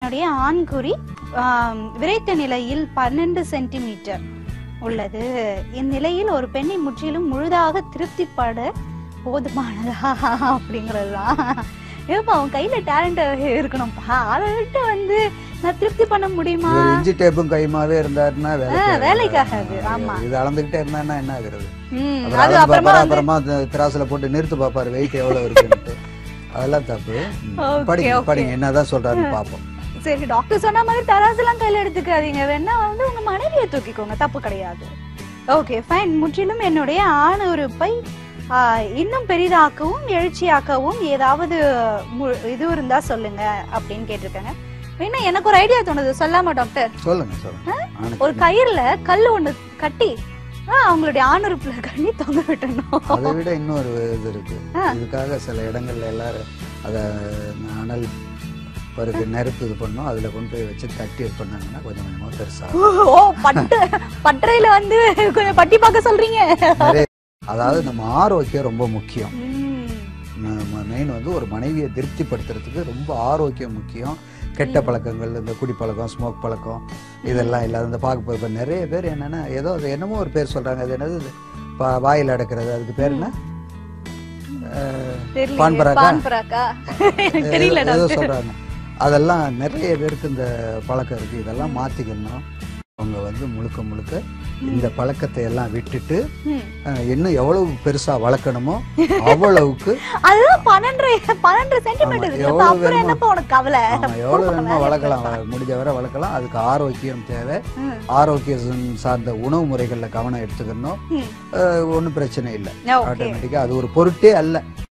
என்னுடைய ஆண்குறி ஆம், விரைத்த நிலையில் பன்னெண்டு சென்டிமீட்டர் உள்ளது இந்நிலையில் ஒரு பெண்ணை முற்றிலும் முழுதாக திருப்திப்பட போதுமானதா அப்படிங்கறதுதான் ஏப்பா அவன் கையில டேலண்ட் இருக்கணும்ப்பா அதை விட்டு வந்து நான் திருப்தி பண்ண முடியுமா இவர் இஞ்சி டேப்பும் கைமாவே இருந்தாருன்னா ஆ, வேலைக்கு வேலைக்காகாது ஆமா இது அளந்துகிட்டே இருந்தான்னா என்ன ஆகுறது ம், அப்புறம் அது அளந்து அப்புறமா பார்ப்பாரு, வந்து அப்புறமா அந்த திராசுல போட்டு நிறுத்து பாப்பாரு வெயிட் எவ்வளவு இருக்குன்ட்டு அதெல்லாம் தப்பு ம். Okay, படிங்க okay. படிங்க என்னதான் சொல்றாருன்னு பாப்போம் சரி டாக்டர் சொன்ன மாதிரி தராசுலாம் கையில எடுத்துக்காதீங்க வேணா வந்து உங்க மனைவியை தூக்கிக்கோங்க தப்பு கிடையாது ஓகே ஃபைன் முற்றிலும் என்னுடைய ஆண் உறுப்பை ஆ, இன்னும் பெரிதாக்கவும் எழுச்சியாக்கவும் ஏதாவது மு- இது இருந்தா சொல்லுங்க அப்படின்னு கேட்டிருக்காங்க என்ன எனக்கு ஒரு ஐடியா தோணுது சொல்லாமா டாக்டர் சொல்லுங்க சொல்லுங்க ஆணுக்கு ஒரு கயிறுல கல்லு ஒண்ணு கட்டி ஆ, அவங்களுடைய ஆணுறுப்புல கண்ணி தொங்க விட்டணும் அதை விட இன்னொரு இது இருக்கு ஆ. இதுக்காக சில இடங்கள்ல எல்லாரும் அத அனல் பருக்கு நெருப்பு இது பண்ணோம் அதுல கொண்டு போய் வச்சு தட்டி இது பண்ணாங்கன்னா கொஞ்சம் கொஞ்சமா பெருசா ஓ பட்டு பட்டறையில வந்து கொஞ்சம் பட்டி பார்க்க சொல்றீங்க நிறைய அதாவது நம்ம ஆரோக்கியம் ரொம்ப முக்கியம் ம். மெயின் வந்து ஒரு மனைவியை திருப்திப்படுத்துறதுக்கு ரொம்ப ஆரோக்கியம் முக்கியம் கெட்ட பழக்கங்கள் இந்த குடி பழக்கம் ஸ்மோக் பழக்கம் இதெல்லாம் இல்லாத இந்த பார்க்க இப்போ நிறைய பேர் என்னன்னா ஏதோ அது என்னமோ ஒரு பேர் சொல்றாங்க அது என்னது பா- வாயில் அடக்கிறது அதுக்கு பேர் என்ன அஹ், தெரியலையே. பான் பராக்கா? பான் பராக்கா எனக்கு தெரியல ஏதோ டாக்டர் சொல்றாங்க அதெல்லாம் நிறைய பேருக்கு இந்த பழக்கம் இருக்கு இதெல்லாம் மாத்திக்கணும் அவங்க வந்து முழுக்க முழுக்க இந்த பழக்கத்தை எல்லாம் விட்டுட்டு ம். அஹ், இன்னும் எவ்வளவு பெருசா வளர்க்கணுமோ அவ்வளவுக்கு அதுதான் பன்னெண்டரை பன்னெண்டு சென்டிமீட்டர் ஆமா, இருக்கு எவ்வளவு அப்புறம் வேணுமோ. என்னப்பா உனக்கு கவலை ஆமா, எவ்வளவு வேணுமோ வேலையை வளர்க்கலாம் பாரு. முடிஞ்ச வரை வளர்க்கலாம் அதுக்கு ஆரோக்கியம் தேவை ம். ஆரோக்கியம் சார்ந்த உணவு முறைகள்ல கவனம் எடுத்துக்கணும் ம். ஒன்றும் பிரச்சனை இல்லை ஓகே ஆட்டோமேட்டிக்கா அது ஒரு பொருட்டே அல்ல